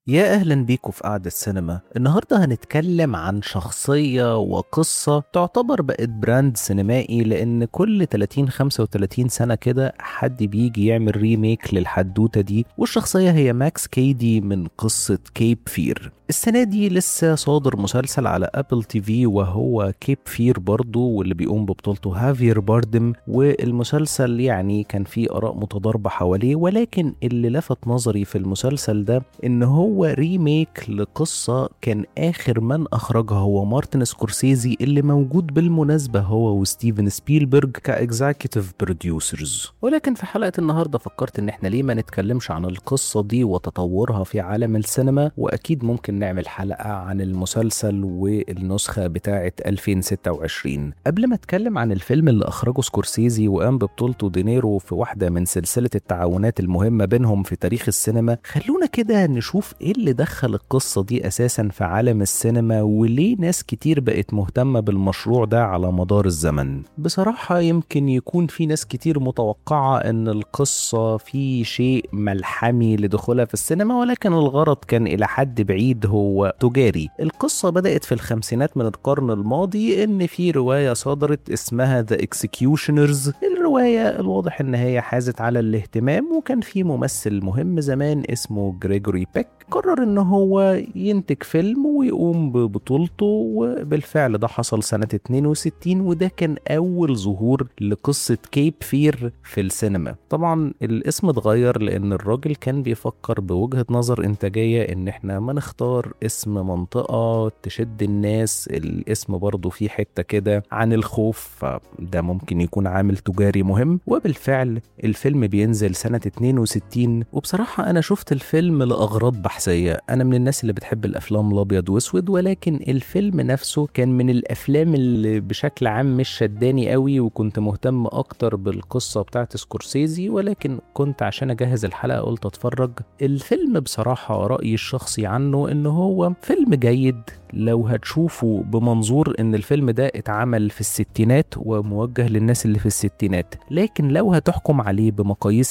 يا أهلا بيكم في قعدة سينما النهاردة هنتكلم عن شخصية وقصة تعتبر بقت براند سينمائي لأن كل 30-35 سنة كده حد بيجي يعمل ريميك للحدوتة دي والشخصية هي ماكس كيدي من قصة كيب فير السنة دي لسه صادر مسلسل على أبل تي في وهو كيب فير برضه واللي بيقوم ببطولته هافير باردم والمسلسل يعني كان فيه آراء متضاربة حواليه ولكن اللي لفت نظري في المسلسل ده إن هو ريميك لقصة كان آخر من أخرجها هو مارتن سكورسيزي اللي موجود بالمناسبة هو وستيفن سبيلبرج كإكزاكتيف بروديوسرز ولكن في حلقة النهاردة فكرت إن إحنا ليه ما نتكلمش عن القصة دي وتطورها في عالم السينما وأكيد ممكن نعمل حلقة عن المسلسل والنسخة بتاعة 2026 قبل ما أتكلم عن الفيلم اللي أخرجه سكورسيزي وقام ببطولته دينيرو في واحدة من سلسلة التعاونات المهمة بينهم في تاريخ السينما خلونا كده نشوف إيه اللي دخل القصة دي أساسا في عالم السينما وليه ناس كتير بقت مهتمة بالمشروع ده على مدار الزمن بصراحة يمكن يكون في ناس كتير متوقعة أن القصة في شيء ملحمي لدخولها في السينما ولكن الغرض كان إلى حد بعيد هو تجاري القصة بدأت في الخمسينات من القرن الماضي إن في رواية صدرت اسمها The Executioners الرواية الواضح إن هي حازت على الاهتمام وكان في ممثل مهم زمان اسمه جريجوري بيك قرر إن هو ينتج فيلم ويقوم ببطولته وبالفعل ده حصل سنة 62 وده كان أول ظهور لقصة كيب فير في السينما طبعا الاسم اتغير لأن الراجل كان بيفكر بوجهة نظر إنتاجية إن إحنا ما نختار اسم منطقة تشد الناس الاسم برضه فيه حتة كده عن الخوف فده ممكن يكون عامل تجاري مهم وبالفعل الفيلم بينزل سنة 62 وبصراحة أنا شفت الفيلم لأغراض بحثية أنا من الناس اللي بتحب الأفلام الأبيض وأسود ولكن الفيلم نفسه كان من الأفلام اللي بشكل عام مش شداني قوي وكنت مهتم أكتر بالقصة بتاعت سكورسيزي ولكن كنت عشان أجهز الحلقة قلت أتفرج الفيلم بصراحة رأيي الشخصي عنه إن هو فيلم جيد لو هتشوفوا بمنظور ان الفيلم ده اتعمل في الستينات وموجه للناس اللي في الستينات لكن لو هتحكم عليه بمقاييس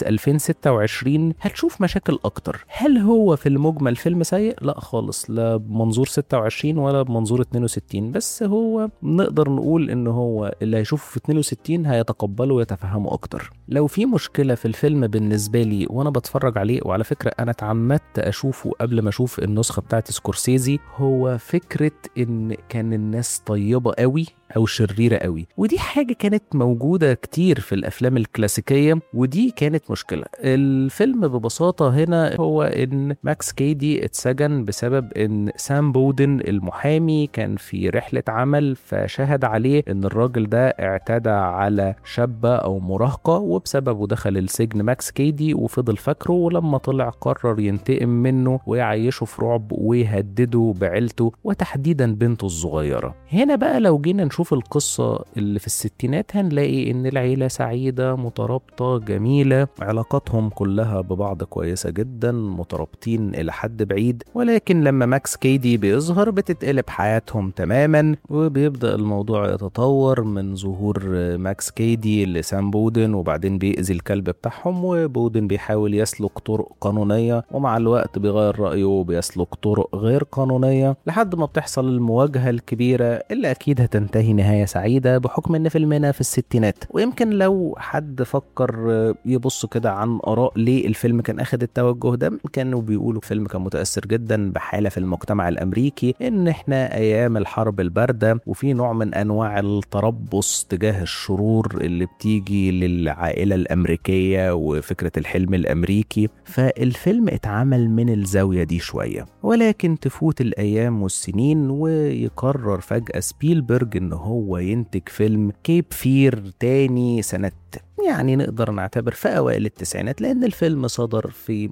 2026 هتشوف مشاكل اكتر هل هو في المجمل فيلم سيء لا خالص لا بمنظور 26 ولا بمنظور 62 بس هو نقدر نقول ان هو اللي هيشوفه في 62 هيتقبله ويتفهمه اكتر لو في مشكله في الفيلم بالنسبه لي وانا بتفرج عليه وعلى فكره انا اتعمدت اشوفه قبل ما اشوف النسخه بتاعت سكورسيزي هو فكره فكره ان كان الناس طيبه قوي او شريره قوي ودي حاجه كانت موجوده كتير في الافلام الكلاسيكيه ودي كانت مشكله الفيلم ببساطه هنا هو ان ماكس كيدي اتسجن بسبب ان سام بودن المحامي كان في رحله عمل فشهد عليه ان الراجل ده اعتدى على شابه او مراهقه وبسببه دخل السجن ماكس كيدي وفضل فاكره ولما طلع قرر ينتقم منه ويعيشه في رعب ويهدده بعيلته وتحديدا بنته الصغيره هنا بقى لو جينا نشوف القصة اللي في الستينات هنلاقي إن العيلة سعيدة مترابطة جميلة علاقاتهم كلها ببعض كويسة جدا مترابطين إلى حد بعيد ولكن لما ماكس كيدي بيظهر بتتقلب حياتهم تماما وبيبدأ الموضوع يتطور من ظهور ماكس كيدي لسام بودن وبعدين بيأذي الكلب بتاعهم وبودن بيحاول يسلك طرق قانونية ومع الوقت بيغير رأيه وبيسلك طرق غير قانونية لحد ما بتحصل المواجهة الكبيرة اللي أكيد هتنتهي نهاية سعيدة بحكم إن فيلمنا في الستينات ويمكن لو حد فكر يبص كده عن آراء ليه الفيلم كان أخد التوجه ده كانوا بيقولوا الفيلم كان متأثر جدا بحالة في المجتمع الأمريكي إن إحنا أيام الحرب الباردة وفي نوع من أنواع التربص تجاه الشرور اللي بتيجي للعائلة الأمريكية وفكرة الحلم الأمريكي فالفيلم اتعمل من الزاوية دي شوية ولكن تفوت الأيام والسنين ويقرر فجأة سبيلبرج إن هو ينتج فيلم كيب فير تاني سنة يعني نقدر نعتبر في أوائل التسعينات لأن الفيلم صدر في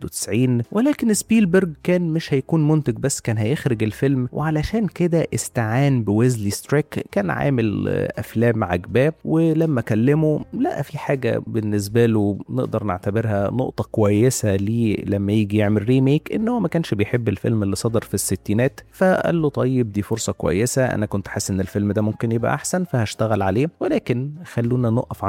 91 ولكن سبيلبرج كان مش هيكون منتج بس كان هيخرج الفيلم وعلشان كده استعان بويزلي ستريك كان عامل أفلام عجباه ولما كلمه لقى في حاجة بالنسبة له نقدر نعتبرها نقطة كويسة ليه لما يجي يعمل ريميك إن هو ما كانش بيحب الفيلم اللي صدر في الستينات فقال له طيب دي فرصة كويسة أنا كنت حاسس إن الفيلم ده ممكن يبقى أحسن فهشتغل عليه ولكن خلونا نقف عند الجملة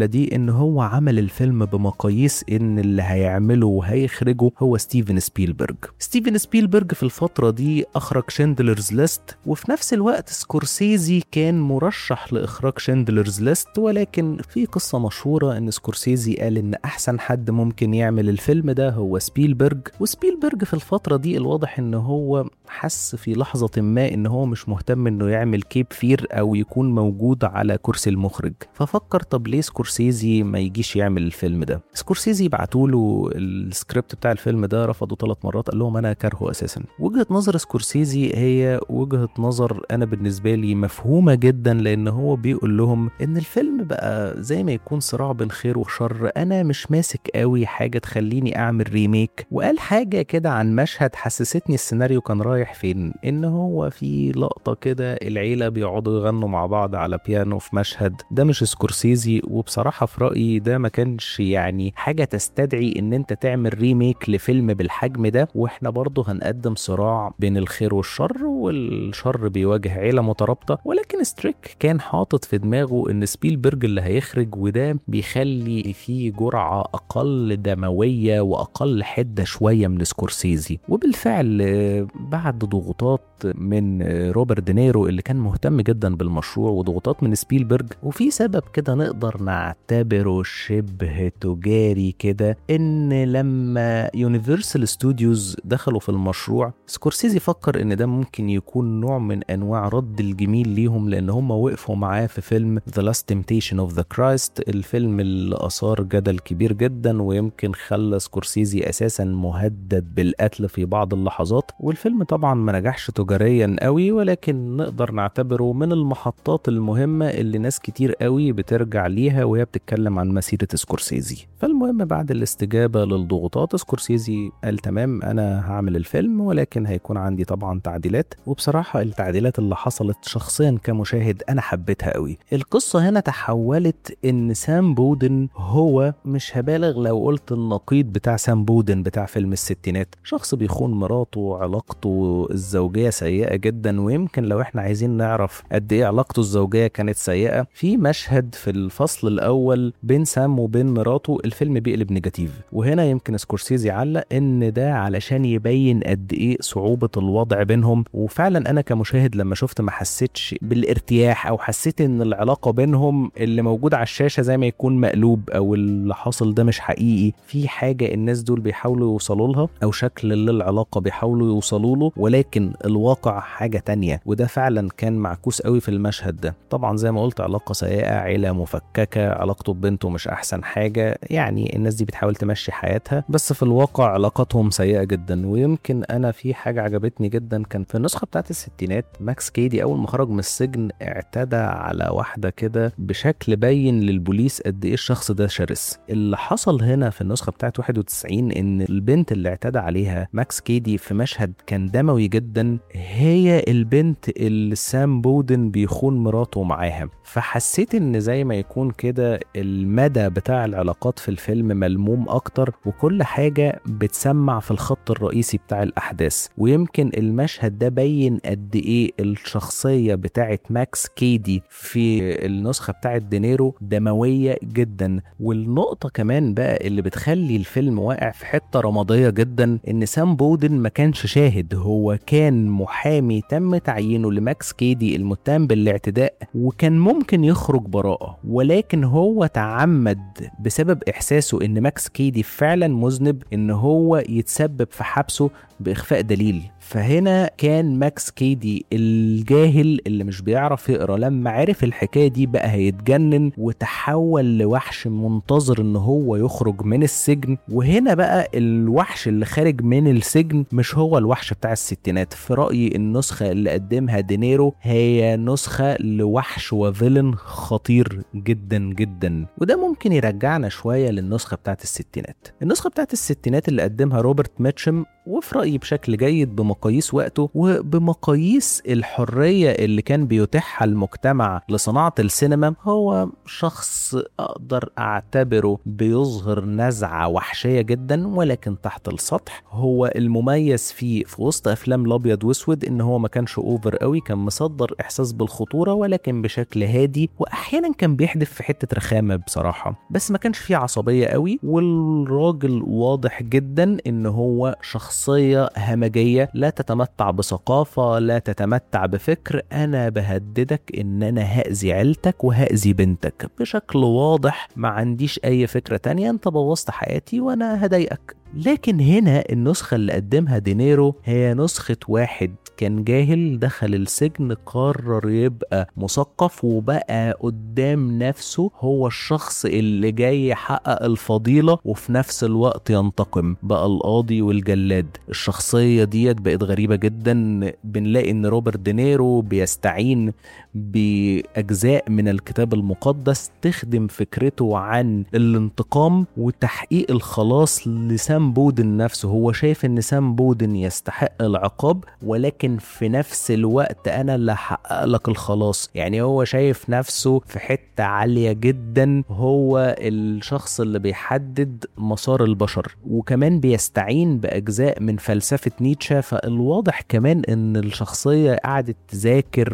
الجملة دي ان هو عمل الفيلم بمقاييس ان اللي هيعمله وهيخرجه هو ستيفن سبيلبرج ستيفن سبيلبرج في الفترة دي اخرج شندلرز ليست وفي نفس الوقت سكورسيزي كان مرشح لاخراج شندلرز ليست ولكن في قصة مشهورة ان سكورسيزي قال ان احسن حد ممكن يعمل الفيلم ده هو سبيلبرج وسبيلبرج في الفترة دي الواضح ان هو حس في لحظة ما ان هو مش مهتم انه يعمل كيب فير او يكون موجود على كرسي المخرج ففكر طب ليه سكورسيزي ما يجيش يعمل الفيلم ده سكورسيزي بعتوا له السكريبت بتاع الفيلم ده رفضوا ثلاث مرات قال لهم انا كارهه اساسا وجهة نظر سكورسيزي هي وجهة نظر انا بالنسبة لي مفهومة جدا لان هو بيقول لهم ان الفيلم بقى زي ما يكون صراع بين خير وشر انا مش ماسك قوي حاجة تخليني اعمل ريميك وقال حاجة كده عن مشهد حسستني السيناريو كان رايح فين ان هو في لقطة كده العيلة بيقعدوا يغنوا مع بعض على بيانو في مشهد ده مش سكورسيزي وبصراحة في رأيي ده ما كانش يعني حاجة تستدعي ان انت تعمل ريميك لفيلم بالحجم ده واحنا برضه هنقدم صراع بين الخير والشر والشر بيواجه عيلة مترابطة ولكن ستريك كان حاطط في دماغه ان سبيلبرج اللي هيخرج وده بيخلي فيه جرعة اقل دموية واقل حدة شوية من سكورسيزي وبالفعل بعد ضغوطات من روبرت دينيرو اللي كان مهتم جدا بالمشروع وضغوطات من سبيلبرج وفي سبب كده نقدر نعتبره شبه تجاري كده ان لما يونيفرسال ستوديوز دخلوا في المشروع سكورسيزي فكر ان ده ممكن يكون نوع من انواع رد الجميل ليهم لان هم وقفوا معاه في فيلم The Last Temptation of the Christ الفيلم اللي اثار جدل كبير جدا ويمكن خلى سكورسيزي اساسا مهدد بالقتل في بعض اللحظات والفيلم طبعا ما نجحش تجاريا قوي ولكن نقدر نعتبره من المحطات المهمة اللي ناس كتير قوي بترجع ليها وهي بتتكلم عن مسيرة سكورسيزي فالمهم بعد الاستجابة للضغوطات سكورسيزي قال تمام انا هعمل الفيلم ولكن هيكون عندي طبعا تعديلات وبصراحة التعديلات اللي حصلت شخصيا كمشاهد انا حبيتها قوي القصة هنا تحولت ان سام بودن هو مش هبالغ لو قلت النقيض بتاع سام بودن بتاع فيلم الستينات شخص بيخون مراته علاقته الزوجية سيئة جدا ويمكن لو احنا عايزين نعرف قد ايه علاقته الزوجية كانت سيئة في مشهد في الفصل الأول بين سام وبين مراته الفيلم بيقلب نيجاتيف وهنا يمكن سكورسيزي علق إن ده علشان يبين قد إيه صعوبة الوضع بينهم وفعلا أنا كمشاهد لما شفت ما حسيتش بالارتياح أو حسيت إن العلاقة بينهم اللي موجود على الشاشة زي ما يكون مقلوب أو اللي حاصل ده مش حقيقي في حاجة الناس دول بيحاولوا يوصلوا لها أو شكل للعلاقة بيحاولوا يوصلوا له ولكن الواقع حاجة تانية وده فعلا كان معكوس قوي في المشهد ده طبعا زي ما قلت علاقة سيئة عيلة مفككة علاقته ببنته مش أحسن حاجة يعني الناس دي بتحاول تمشي حياتها بس في الواقع علاقاتهم سيئة جدا ويمكن أنا في حاجة عجبتني جدا كان في النسخة بتاعت الستينات ماكس كيدي أول ما خرج من السجن اعتدى على واحدة كده بشكل باين للبوليس قد إيه الشخص ده شرس اللي حصل هنا في النسخة بتاعت 91 إن البنت اللي اعتدى عليها ماكس كيدي في مشهد كان دموي جدا هي البنت اللي سام بودن بيخون مراته معاها فحسيت ان زي ما يكون كده المدى بتاع العلاقات في الفيلم ملموم اكتر وكل حاجة بتسمع في الخط الرئيسي بتاع الاحداث ويمكن المشهد ده بين قد ايه الشخصية بتاعت ماكس كيدي في النسخة بتاعت دينيرو دموية جدا والنقطة كمان بقى اللي بتخلي الفيلم واقع في حتة رمادية جدا ان سام بودن ما كانش شاهد هو كان محامي تم تعيينه لماكس كيدي المتهم بالاعتداء وكان ممكن يخرج براءة ولكن هو تعمد بسبب إحساسه إن ماكس كيدي فعلا مذنب إن هو يتسبب في حبسه بإخفاء دليل فهنا كان ماكس كيدي الجاهل اللي مش بيعرف يقرا لما عرف الحكايه دي بقى هيتجنن وتحول لوحش منتظر ان هو يخرج من السجن وهنا بقى الوحش اللي خارج من السجن مش هو الوحش بتاع الستينات في رايي النسخه اللي قدمها دينيرو هي نسخه لوحش وفيلن خطير جدا جدا وده ممكن يرجعنا شويه للنسخه بتاعت الستينات النسخه بتاعت الستينات اللي قدمها روبرت ميتشم وفي رأيي بشكل جيد بمقاييس وقته وبمقاييس الحرية اللي كان بيتيحها المجتمع لصناعة السينما هو شخص أقدر أعتبره بيظهر نزعة وحشية جدا ولكن تحت السطح هو المميز فيه في وسط أفلام الأبيض وأسود إن هو ما كانش أوفر قوي كان مصدر إحساس بالخطورة ولكن بشكل هادي وأحيانا كان بيحدف في حتة رخامة بصراحة بس ما كانش فيه عصبية قوي والراجل واضح جدا إن هو شخصية همجية لا تتمتع بثقافة لا تتمتع بفكر أنا بهددك إن أنا هأذي عيلتك وهأذي بنتك بشكل واضح ما عنديش أي فكرة تانية أنت بوظت حياتي وأنا هضايقك لكن هنا النسخة اللي قدمها دينيرو هي نسخة واحد كان جاهل دخل السجن قرر يبقى مثقف وبقى قدام نفسه هو الشخص اللي جاي يحقق الفضيلة وفي نفس الوقت ينتقم بقى القاضي والجلاد الشخصية ديت بقت غريبة جدا بنلاقي ان روبرت دينيرو بيستعين بأجزاء من الكتاب المقدس تخدم فكرته عن الانتقام وتحقيق الخلاص لسام بودن نفسه هو شايف ان سام بودن يستحق العقاب ولكن في نفس الوقت انا اللي هحقق لك الخلاص يعني هو شايف نفسه في حتة عالية جدا هو الشخص اللي بيحدد مسار البشر وكمان بيستعين بأجزاء من فلسفة نيتشه فالواضح كمان ان الشخصية قعدت تذاكر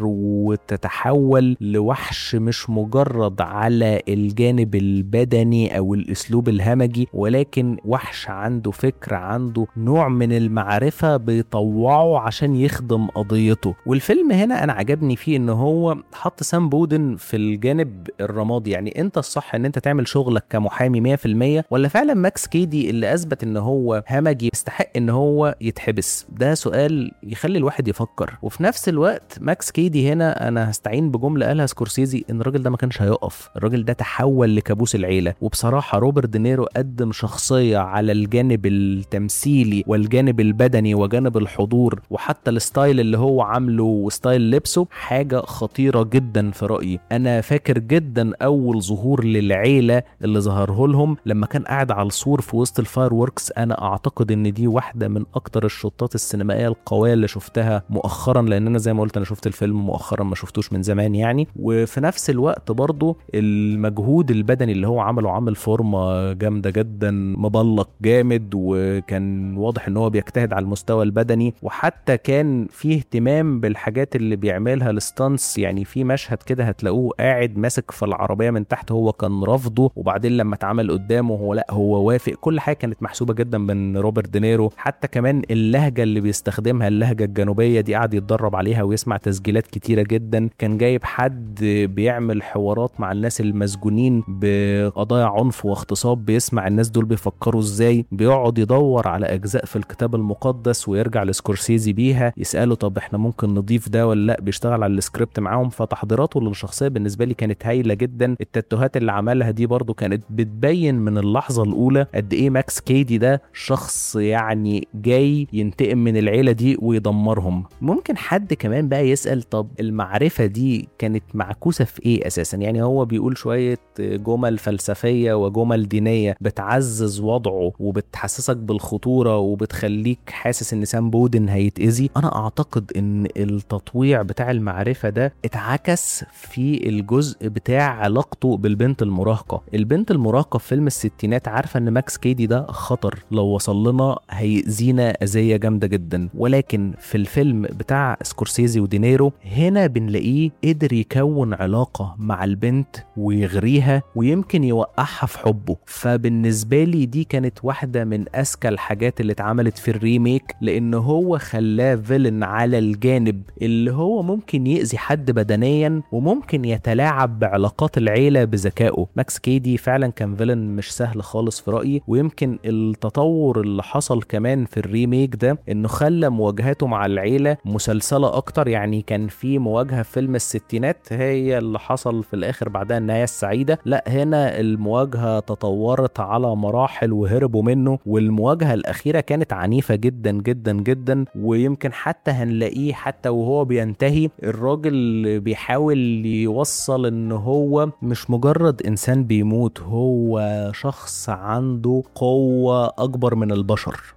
وتتحول لوحش مش مجرد على الجانب البدني او الاسلوب الهمجي ولكن وحش عنده فكر عنده نوع من المعرفة بيطوعه عشان يخدم قضيته والفيلم هنا انا عجبني فيه ان هو حط سام بودن في الجانب الرمادي يعني انت الصح ان انت تعمل شغلك كمحامي 100% ولا فعلا ماكس كيدي اللي اثبت ان هو همجي يستحق ان هو يتحبس ده سؤال يخلي الواحد يفكر وفي نفس الوقت ماكس كيدي هنا انا هستعين بجمله قالها سكورسيزي ان الراجل ده ما كانش هيقف الراجل ده تحول لكابوس العيله وبصراحه روبرت دينيرو قدم شخصيه على الجانب التمثيلي والجانب البدني وجانب الحضور وحتى الستايل اللي هو عامله وستايل لبسه حاجه خطيره جدا في رايي انا فاكر جدا اول ظهور للعيله اللي ظهره لهم لما كان قاعد على السور في وسط الفاير ووركس انا اعتقد ان دي واحده من اكتر الشطات السينمائيه القويه اللي شفتها مؤخرا لان انا زي ما قلت انا شفت الفيلم مؤخرا ما شفتوش من زمان يعني وفي نفس الوقت برضه المجهود البدني اللي هو عمله عامل فورمه جامده جدا مبلق جامد وكان واضح ان هو بيجتهد على المستوى البدني وحتى كان فيه اهتمام بالحاجات اللي بيعملها الستانس يعني في مشهد كده هتلاقوه قاعد ماسك في العربيه من تحت هو كان رافضه وبعدين لما اتعمل قدامه هو لا هو وافق كل حاجه كانت محسوبه جدا من روبرت دينيرو حتى كمان اللهجه اللي بيستخدمها اللهجه الجنوبيه دي قعد يتدرب عليها ويسمع تسجيلات كتيره جدا كان جايب حد بيعمل حوارات مع الناس المسجونين بقضايا عنف واغتصاب بيسمع الناس دول بيفكروا ازاي بيقعد يدور على اجزاء في الكتاب المقدس ويرجع لسكورسيزي بيها يساله طب احنا ممكن نضيف ده ولا لا بيشتغل على السكريبت معاهم فتحضيراته للشخصيه بالنسبه لي كانت هايله جدا التاتوهات اللي عملها دي برضو كانت بتبين من اللحظه الاولى قد ايه ماكس كيدي ده شخص يعني جاي ينتقم من العيله دي ويدمرهم ممكن حد كمان بقى يسال طب المعرفه دي كانت معكوسه في ايه اساسا يعني هو بيقول شويه جمل فلسفيه وجمل دينيه بتعزز وضعه وبتحسسك بالخطوره وبتخليك حاسس ان سام بودن هيتاذي انا اعتقد ان التطويع بتاع المعرفه ده اتعكس في الجزء بتاع علاقته بالبنت المراهقه البنت المراهقه في فيلم الستينات عارفه ان ماكس كيدي ده خطر لو وصل لنا هيأذينا اذيه جامده جدا ولكن في الفيلم بتاع سكورسيزي ودينيرو هنا بنلاقيه قدر يكون علاقه مع البنت ويغريها ويمكن يوقعها في حبه فبالنسبه لي دي كانت واحده من اذكى الحاجات اللي اتعملت في الريميك لان هو خلاه فيلن على الجانب اللي هو ممكن يأذي حد بدنيا وممكن يتلاعب بعلاقات العيله بذكائه ماكس كيدي فعلا كان فيلن مش سهل خالص في رايي ويمكن التطور اللي حصل كمان في الريميك ده انه خلى مواجهاته مع العيله مسلسله اكتر يعني كان في مواجهه في فيلم الستينات هي اللي حصل في الاخر بعدها النهايه السعيده لا هنا المواجهه تطورت على مراحل وهربوا منه والمواجهه الاخيره كانت عنيفه جدا جدا جدا ويمكن حتى هنلاقيه حتى وهو بينتهي الراجل بيحاول يوصل ان هو مش مجرد انسان بيموت هو شخص عنده قوه اكبر من البشر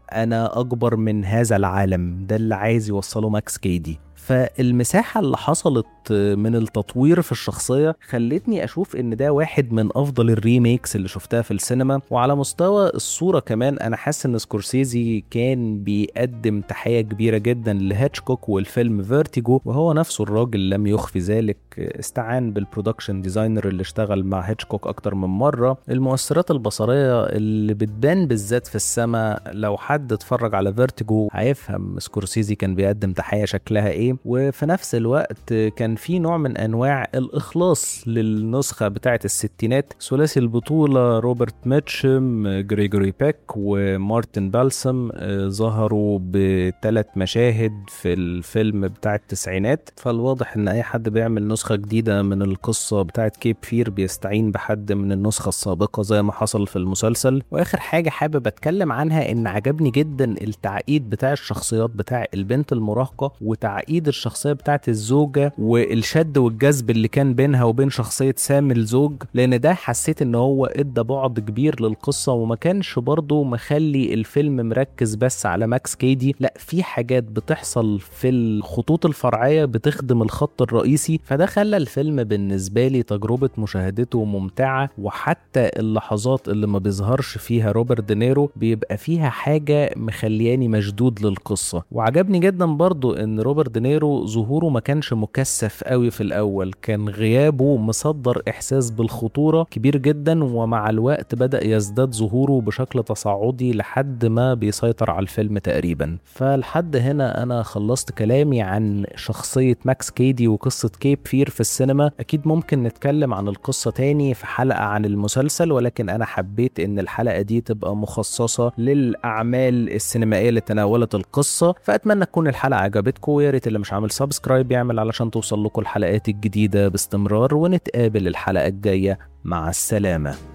انا اكبر من هذا العالم ده اللي عايز يوصله ماكس كيدي فالمساحة اللي حصلت من التطوير في الشخصية خلتني أشوف إن ده واحد من أفضل الريميكس اللي شفتها في السينما وعلى مستوى الصورة كمان أنا حاسس إن سكورسيزي كان بيقدم تحية كبيرة جدا لهاتشكوك والفيلم فيرتيجو وهو نفسه الراجل لم يخفي ذلك استعان بالبرودكشن ديزاينر اللي اشتغل مع هاتشكوك أكتر من مرة المؤثرات البصرية اللي بتبان بالذات في السماء لو حد اتفرج على فيرتيجو هيفهم سكورسيزي كان بيقدم تحية شكلها إيه وفي نفس الوقت كان في نوع من انواع الاخلاص للنسخه بتاعه الستينات ثلاثي البطوله روبرت ميتشم جريجوري بيك ومارتن بالسم ظهروا بثلاث مشاهد في الفيلم بتاع التسعينات فالواضح ان اي حد بيعمل نسخه جديده من القصه بتاعه كيب فير بيستعين بحد من النسخه السابقه زي ما حصل في المسلسل واخر حاجه حابب اتكلم عنها ان عجبني جدا التعقيد بتاع الشخصيات بتاع البنت المراهقه وتعقيد الشخصيه بتاعت الزوجه والشد والجذب اللي كان بينها وبين شخصيه سام الزوج لان ده حسيت ان هو ادى بعد كبير للقصه وما كانش برضه مخلي الفيلم مركز بس على ماكس كيدي لا في حاجات بتحصل في الخطوط الفرعيه بتخدم الخط الرئيسي فده خلى الفيلم بالنسبه لي تجربه مشاهدته ممتعه وحتى اللحظات اللي ما بيظهرش فيها روبرت دينيرو بيبقى فيها حاجه مخلياني مشدود للقصه وعجبني جدا برضو ان روبرت دينيرو ظهوره ما كانش مكثف قوي في الاول كان غيابه مصدر احساس بالخطوره كبير جدا ومع الوقت بدا يزداد ظهوره بشكل تصاعدي لحد ما بيسيطر على الفيلم تقريبا فلحد هنا انا خلصت كلامي عن شخصيه ماكس كيدي وقصه كيب فير في السينما اكيد ممكن نتكلم عن القصه تاني في حلقه عن المسلسل ولكن انا حبيت ان الحلقه دي تبقى مخصصه للاعمال السينمائيه اللي تناولت القصه فاتمنى تكون الحلقه عجبتكم ويا ريت اللي مش عامل سبسكرايب يعمل علشان توصل لكم الحلقات الجديده باستمرار ونتقابل الحلقه الجايه مع السلامه